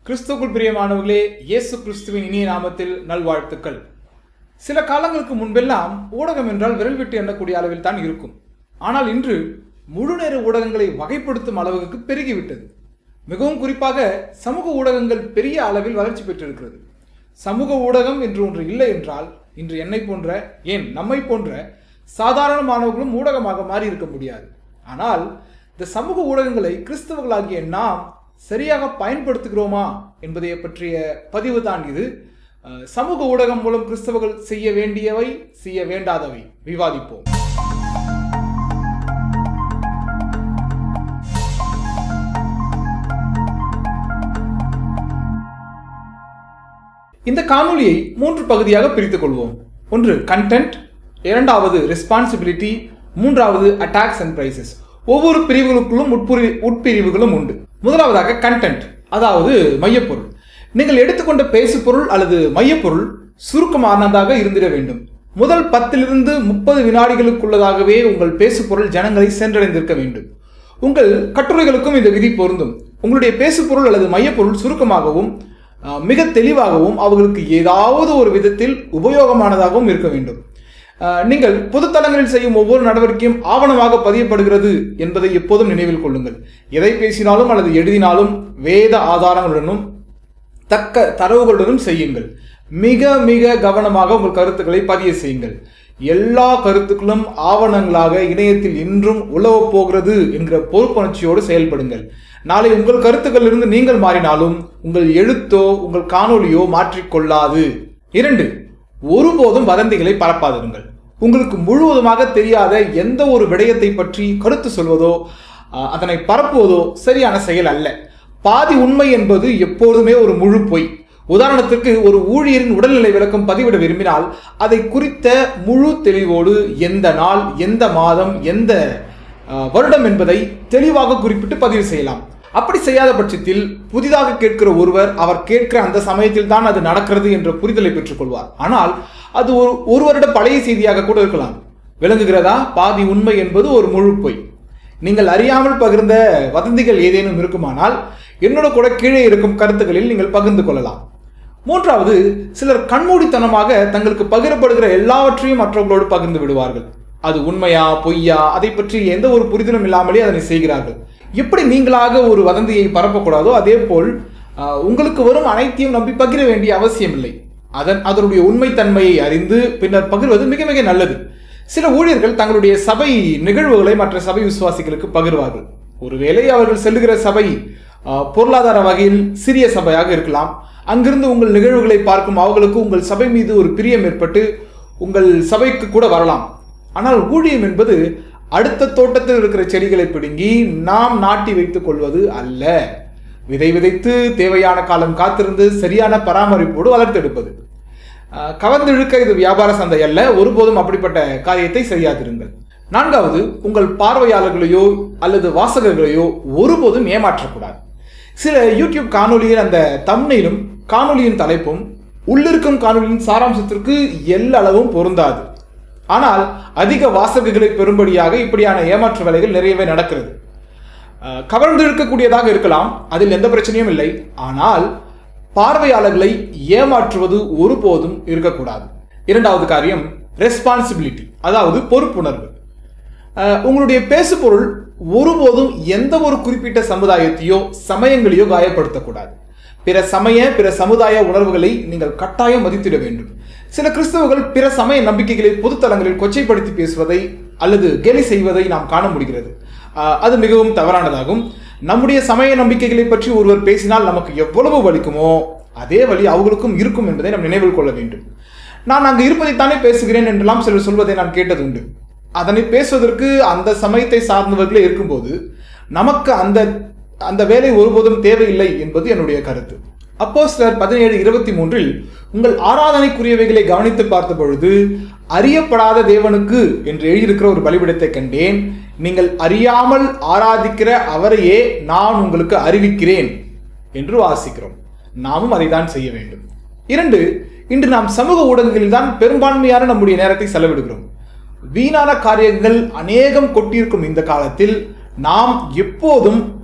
கிறிஸ்துக்குள் பிரியமானவர்களே இயேசு கிறிஸ்துவின் இனிய நாமத்தில் நல்வாழ்த்துக்கள் சில காலங்களுக்கு முன்பெல்லாம் ஊடகம் என்றால் விரல் விட்டு எண்ணக்கூடிய அளவில் தான் இருக்கும் ஆனால் இன்று முழு நேர ஊடகங்களை வகைப்படுத்தும் அளவுக்கு பெருகிவிட்டது மிகவும் குறிப்பாக சமூக ஊடகங்கள் பெரிய அளவில் வளர்ச்சி பெற்றிருக்கிறது சமூக ஊடகம் என்று ஒன்று இல்லை என்றால் இன்று என்னை போன்ற ஏன் நம்மை போன்ற சாதாரண மாணவர்களும் ஊடகமாக மாறி இருக்க முடியாது ஆனால் இந்த சமூக ஊடகங்களை கிறிஸ்தவர்களாகிய நாம் சரியாக பயன்படுத்துகிறோமா என்பதை பற்றிய பதிவு தான் இது அஹ், சமூக ஊடகம் மூலம் கிறிஸ்தவர்கள் செய்ய வேண்டியவை செய்ய வேண்டாதவை விவாதிப்போம் இந்த காணொளியை மூன்று பகுதியாக பிரித்துக் கொள்வோம் ஒன்று கண்டென்ட் இரண்டாவது ரெஸ்பான்சிபிலிட்டி மூன்றாவது அட்டாக்ஸ் அண்ட் பிரைசஸ் ஒவ்வொரு பிரிவுகளுக்குள்ளும் உட்புரி உட்பிரிவுகளும் உண்டு முதலாவதாக கண்டென்ட் அதாவது மையப்பொருள் நீங்கள் எடுத்துக்கொண்ட பேசுபொருள் அல்லது மையப்பொருள் சுருக்கமானதாக இருந்திட வேண்டும் முதல் பத்திலிருந்து முப்பது வினாடிகளுக்குள்ளதாகவே உங்கள் பேசுபொருள் ஜனங்களை சென்றடைந்திருக்க வேண்டும் உங்கள் கட்டுரைகளுக்கும் இந்த விதி பொருந்தும் உங்களுடைய பேசுபொருள் அல்லது மையப்பொருள் சுருக்கமாகவும் அஹ், மிக தெளிவாகவும் அவர்களுக்கு ஏதாவது ஒரு விதத்தில் உபயோகமானதாகவும் இருக்க வேண்டும் அஹ், நீங்கள் பொதுத்தளங்களில் செய்யும் ஒவ்வொரு நடவடிக்கையும் ஆவணமாக பதியப்படுகிறது என்பதை எப்போதும் நினைவில் கொள்ளுங்கள் எதை பேசினாலும் அல்லது எழுதினாலும் வேத ஆதாரங்களுடனும் தக்க தரவுகளுடனும் செய்யுங்கள் மிக மிக கவனமாக உங்கள் கருத்துக்களை பதிய செய்யுங்கள் எல்லா கருத்துக்களும் ஆவணங்களாக இணையத்தில் இன்றும் உலவப் போகிறது என்கிற பொறுப்புணர்ச்சியோடு செயல்படுங்கள் நாளை உங்கள் கருத்துக்களிலிருந்து நீங்கள் மாறினாலும் உங்கள் எழுத்தோ உங்கள் காணொளியோ மாற்றிக்கொள்ளாது இரண்டு ஒருபோதும் வதந்திகளை பரப்பாதிருங்கள் உங்களுக்கு முழுவதுமாக தெரியாத எந்த ஒரு விடயத்தை பற்றி கருத்து சொல்வதோ அஹ், அதனை பரப்புவதோ சரியான செயல் அல்ல பாதி உண்மை என்பது எப்போதுமே ஒரு முழு பொய் உதாரணத்திற்கு ஒரு ஊழியரின் உடல்நிலை விளக்கம் பதிவிட விரும்பினால் அதை குறித்த முழு தெளிவோடு எந்த நாள் எந்த மாதம் எந்த அஹ், வருடம் என்பதை தெளிவாக குறிப்பிட்டு பதிவு செய்யலாம் அப்படி செய்யாத பட்சத்தில் புதிதாக கேட்கிற ஒருவர் அவர் கேட்கிற அந்த சமயத்தில் தான் அது நடக்கிறது என்ற புரிதலை பெற்றுக்கொள்வார் ஆனால் அது ஒரு ஒரு வருட பழைய செய்தியாக கூட இருக்கலாம் விளங்குகிறதா பாதி உண்மை என்பது ஒரு முழு பொய் நீங்கள் அறியாமல் பகிர்ந்த வதந்திகள் ஏதேனும் இருக்குமானால் என்னோட கூட கீழே இருக்கும் கருத்துக்களில் நீங்கள் பகிர்ந்து கொள்ளலாம் மூன்றாவது சிலர் கண்மூடித்தனமாக தங்களுக்கு பகிரப்படுகிற எல்லாவற்றையும் மற்றவர்களோடு பகிர்ந்து விடுவார்கள் அது உண்மையா பொய்யா அதை பற்றி எந்த ஒரு புரிதலும் இல்லாமலே அதனை செய்கிறார்கள் எப்படி நீங்களாக ஒரு வதந்தியை பரப்பக்கூடாதோ அதே போல் ஆஹ், உங்களுக்கு வரும் அனைத்தையும் நம்பி பகிர வேண்டிய அவசியம் இல்லை அதன் அதனுடைய உண்மைத்தன்மையை அறிந்து பின்னர் பகிர்வது மிக மிக நல்லது சில ஊழியர்கள் தங்களுடைய சபை நிகழ்வுகளை மற்ற சபை விசுவாசிகளுக்கு பகிர்வார்கள் ஒருவேளை அவர்கள் செல்லுகிற சபை ஆஹ், பொருளாதார வகையில் சிறிய சபையாக இருக்கலாம் அங்கிருந்து உங்கள் நிகழ்வுகளை பார்க்கும் அவர்களுக்கு உங்கள் சபை மீது ஒரு பிரியம் ஏற்பட்டு உங்கள் சபைக்கு கூட வரலாம் ஆனால் ஊழியம் என்பது அடுத்த தோட்டத்தில் இருக்கிற செடிகளை பிடுங்கி நாம் நாட்டி வைத்துக் கொள்வது அல்ல விதை விதைத்து தேவையான காலம் காத்திருந்து சரியான பராமரிப்போடு வளர்த்தெடுப்பது அஹ், கவர்ந்திழுக்க இது வியாபார சந்தை அல்ல ஒருபோதும் அப்படிப்பட்ட காரியத்தை செய்யாதிருங்கள் நான்காவது உங்கள் பார்வையாளர்களையோ அல்லது வாசகர்களையோ ஒருபோதும் ஏமாற்றக்கூடாது சில யூடியூப் காணொளியின் அந்த தம்னையிலும் காணொளியின் தலைப்பும் உள்ளிருக்கும் காணொளியின் சாராம்சத்திற்கு எல்லளவும் பொருந்தாது ஆனால் அதிக வாசகர்களை பெறும்படியாக இப்படியான ஏமாற்று வேலைகள் நிறையவே நடக்கிறது அஹ், கவர்ந்து இழுக்கக்கூடியதாக இருக்கலாம் அதில் எந்த பிரச்சனையும் இல்லை ஆனால் பார்வையாளர்களை ஏமாற்றுவது ஒருபோதும் இருக்கக்கூடாது இரண்டாவது காரியம் ரெஸ்பான்சிபிலிட்டி அதாவது பொறுப்புணர்வு அஹ், உங்களுடைய பேசுபொருள் ஒருபோதும் எந்த ஒரு குறிப்பிட்ட சமுதாயத்தையோ சமயங்களையோ காயப்படுத்தக்கூடாது பிற சமய பிற சமுதாய உணர்வுகளை நீங்கள் கட்டாயம் மதித்திட வேண்டும் சில கிறிஸ்தவர்கள் பிற சமய நம்பிக்கைகளை பொதுத்தலங்களில் கொச்சைப்படுத்தி பேசுவதை அல்லது கேலி செய்வதை நாம் காண முடிகிறது அஹ், அது மிகவும் தவறானதாகும் நம்முடைய சமய நம்பிக்கைகளை பற்றி ஒருவர் பேசினால் நமக்கு எவ்வளவு வலிக்குமோ அதே வழி அவர்களுக்கும் இருக்கும் என்பதை நாம் நினைவில் கொள்ள வேண்டும் நான் அங்கு இருப்பதைத்தானே பேசுகிறேன் என்றெல்லாம் சிலர் சொல்வதை நான் கேட்டதுண்டு அதனை பேசுவதற்கு அந்த சமயத்தை சார்ந்தவர்களே இருக்கும்போது நமக்கு அந்த அந்த வேலை ஒருபோதும் தேவையில்லை என்பது என்னுடைய கருத்து அப்போ சிலர் பதினேழு இருபத்தி மூன்றில் உங்கள் ஆராதனைக்குரியவைகளை கவனித்து பார்த்த பொழுது அறியப்படாத தேவனுக்கு என்று எழுதியிருக்கிற ஒரு பலிபிடத்தை கண்டேன் நீங்கள் அறியாமல் ஆராதிக்கிற அவரையே நான் உங்களுக்கு அறிவிக்கிறேன் என்று வாசிக்கிறோம் நாமும் அதைதான் செய்ய வேண்டும் இரண்டு இன்று நாம் சமூக ஊடகங்களில் தான் பெரும்பான்மையான நம்முடைய நேரத்தை செலவிடுகிறோம் வீணான காரியங்கள் அநேகம் கொட்டியிருக்கும் இந்த காலத்தில் நாம் எப்போதும்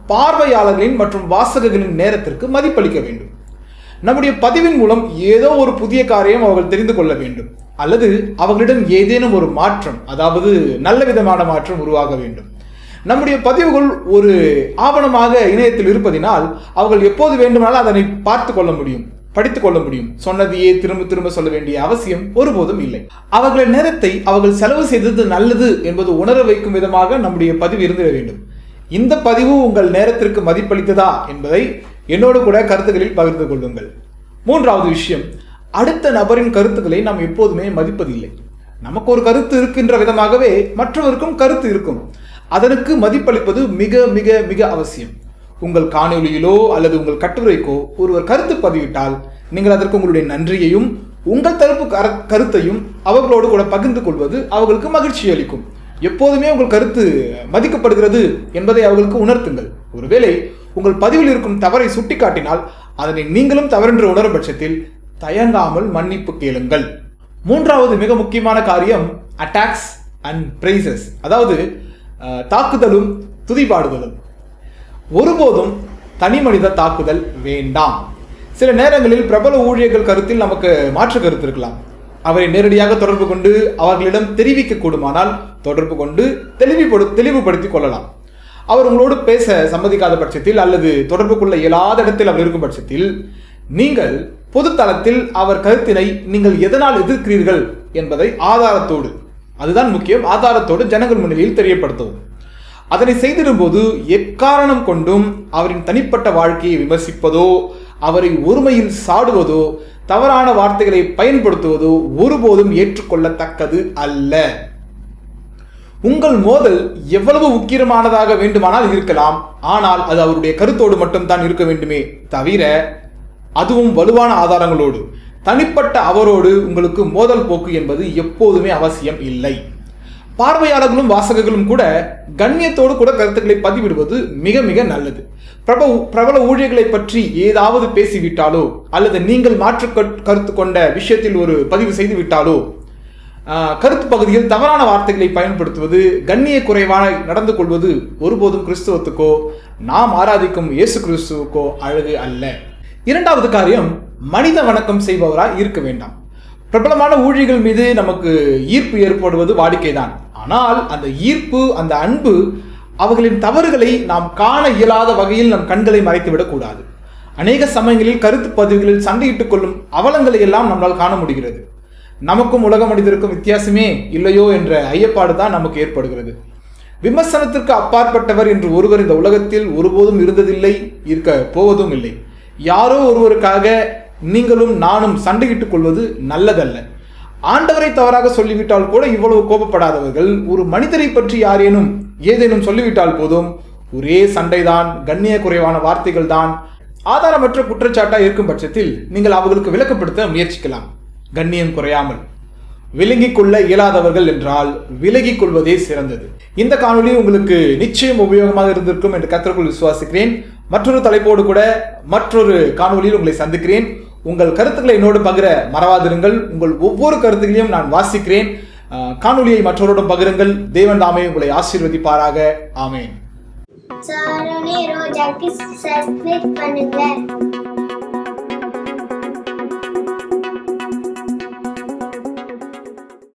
பார்வையாளர்களின் மற்றும் வாசகர்களின் நேரத்திற்கு மதிப்பளிக்க வேண்டும் நம்முடைய பதிவின் மூலம் ஏதோ ஒரு புதிய காரியம் அவர்கள் தெரிந்து கொள்ள வேண்டும் அல்லது அவர்களிடம் ஏதேனும் ஒரு மாற்றம் அதாவது நல்ல விதமான மாற்றம் உருவாக வேண்டும் நம்முடைய பதிவுகள் ஒரு ஆவணமாக இணையத்தில் இருப்பதினால் அவர்கள் எப்போது வேண்டுமானாலும் அதனை பார்த்து கொள்ள முடியும் படித்துக் கொள்ள முடியும் சொன்னதையே திரும்ப திரும்ப சொல்ல வேண்டிய அவசியம் ஒருபோதும் இல்லை அவர்களின் நேரத்தை அவர்கள் செலவு செய்தது நல்லது என்பது உணர வைக்கும் விதமாக நம்முடைய பதிவு இருந்திட வேண்டும் இந்த பதிவு உங்கள் நேரத்திற்கு மதிப்பளித்ததா என்பதை என்னோடு கூட கருத்துக்களில் பகிர்ந்து கொள்ளுங்கள் மூன்றாவது விஷயம் அடுத்த நபரின் கருத்துக்களை நாம் எப்போதுமே மதிப்பதில்லை நமக்கு ஒரு கருத்து இருக்கின்ற விதமாகவே மற்றவருக்கும் கருத்து இருக்கும் அதற்கு மதிப்பளிப்பது மிக மிக மிக அவசியம் உங்கள் காணொலியிலோ அல்லது உங்கள் கட்டுரைக்கோ ஒருவர் கருத்து பதிவிட்டால் நீங்கள் அதற்கு உங்களுடைய நன்றியையும் உங்கள் தரப்பு கர- கருத்தையும் அவர்களோடு கூட பகிர்ந்து கொள்வது அவர்களுக்கு மகிழ்ச்சி அளிக்கும் எப்போதுமே உங்கள் கருத்து மதிக்கப்படுகிறது என்பதை அவர்களுக்கு உணர்த்துங்கள் ஒருவேளை உங்கள் பதிவில் இருக்கும் தவறை சுட்டிக்காட்டினால் அதனை நீங்களும் தவறென்று உணரும் பட்சத்தில் தயங்காமல் மன்னிப்பு கேளுங்கள் மூன்றாவது மிக முக்கியமான காரியம் அட்டாக்ஸ் அண்ட் பிரைசஸ் அதாவது அஹ், தாக்குதலும் துதிபாடுதலும் ஒருபோதும் தனி மனித தாக்குதல் வேண்டாம் சில நேரங்களில் பிரபல ஊழியர்கள் கருத்தில் நமக்கு மாற்று கருத்து இருக்கலாம் அவரை நேரடியாக தொடர்பு கொண்டு அவர்களிடம் தெரிவிக்க கூடுமானால் தொடர்பு கொண்டு தெளிவுபடு தெளிவுபடுத்திக் கொள்ளலாம் அவர் உங்களோடு பேச சம்மதிக்காத பட்சத்தில் அல்லது தொடர்பு கொள்ள இயலாத இடத்தில் அவர் இருக்கும் பட்சத்தில் நீங்கள் பொது தளத்தில் அவர் கருத்தினை நீங்கள் எதனால் எதிர்க்கிறீர்கள் என்பதை ஆதாரத்தோடு அதுதான் முக்கியம் ஆதாரத்தோடு ஜனங்கள் முன்னிலையில் தெரியப்படுத்தவும் அதனை செய்திடும்போது எக்காரணம் கொண்டும் அவரின் தனிப்பட்ட வாழ்க்கையை விமர்சிப்பதோ அவரை ஒருமையில் சாடுவதோ தவறான வார்த்தைகளை பயன்படுத்துவதோ ஒருபோதும் ஏற்றுக்கொள்ளத்தக்கது அல்ல உங்கள் மோதல் எவ்வளவு உக்கிரமானதாக வேண்டுமானால் இருக்கலாம் ஆனால் அது அவருடைய கருத்தோடு மட்டும்தான் இருக்க வேண்டுமே தவிர அதுவும் வலுவான ஆதாரங்களோடு தனிப்பட்ட அவரோடு உங்களுக்கு மோதல் போக்கு என்பது எப்போதுமே அவசியம் இல்லை பார்வையாளர்களும் வாசகர்களும் கூட கண்ணியத்தோடு கூட கருத்துக்களை பதிவிடுவது மிக மிக நல்லது பிரப பிரபல ஊழியர்களை பற்றி ஏதாவது பேசிவிட்டாலோ அல்லது நீங்கள் மாற்று கட்- கருத்து கொண்ட விஷயத்தில் ஒரு பதிவு செய்து விட்டாலோ ஆஹ், கருத்து பகுதியில் தவறான வார்த்தைகளை பயன்படுத்துவது கண்ணிய குறைவான நடந்து கொள்வது ஒருபோதும் கிறிஸ்துவத்துக்கோ நாம் ஆராதிக்கும் இயேசு கிறிஸ்துவுக்கோ அழகு அல்ல இரண்டாவது காரியம் மனித வணக்கம் செய்பவராய் இருக்க வேண்டாம் பிரபலமான ஊழியர்கள் மீது நமக்கு ஈர்ப்பு ஏற்படுவது வாடிக்கைதான் ஆனால் அந்த ஈர்ப்பு அந்த அன்பு அவர்களின் தவறுகளை நாம் காண இயலாத வகையில் நம் கண்களை மறைத்துவிடக் கூடாது அநேக சமயங்களில் கருத்து பதிவுகளில் சண்டையிட்டுக் கொள்ளும் அவலங்களை எல்லாம் நம்மால் காண முடிகிறது நமக்கும் உலக மனிதருக்கும் வித்தியாசமே இல்லையோ என்ற ஐயப்பாடு தான் நமக்கு ஏற்படுகிறது விமர்சனத்திற்கு அப்பாற்பட்டவர் என்று ஒருவர் இந்த உலகத்தில் ஒருபோதும் இருந்ததில்லை இருக்க போவதும் இல்லை யாரோ ஒருவருக்காக நீங்களும் நானும் சண்டையிட்டுக் கொள்வது நல்லதல்ல ஆண்டவரை தவறாக சொல்லிவிட்டால் கூட இவ்வளவு கோபப்படாதவர்கள் ஒரு மனிதரை பற்றி யாரேனும் ஏதேனும் சொல்லிவிட்டால் போதும் ஒரே சண்டைதான் கண்ணிய குறைவான வார்த்தைகள் தான் ஆதாரமற்ற குற்றச்சாட்டா இருக்கும் பட்சத்தில் நீங்கள் அவர்களுக்கு விளக்கப்படுத்த முயற்சிக்கலாம் கண்ணியம் குறையாமல் விலகிக் கொள்ள இயலாதவர்கள் என்றால் விலகிக் கொள்வதே சிறந்தது இந்த காணொளி உங்களுக்கு நிச்சயம் உபயோகமாக இருந்திருக்கும் என்று கத்தருக்குள் விசுவாசிக்கிறேன் மற்றொரு தலைப்போடு கூட மற்றொரு காணொளியில் உங்களை சந்திக்கிறேன் உங்கள் கருத்துக்களை என்னோடு பகிர மறவாதிருங்கள் உங்கள் ஒவ்வொரு கருத்துகளையும் நான் வாசிக்கிறேன் அஹ், காணொளியை மற்றவரோடும் பகிருங்கள் தேவன் தாமே உங்களை ஆசீர்வதிப்பாராக ஆமேன் சாரோனே ரோஜாக்கு சப்ஸ்கிரைப் பண்ணுங்க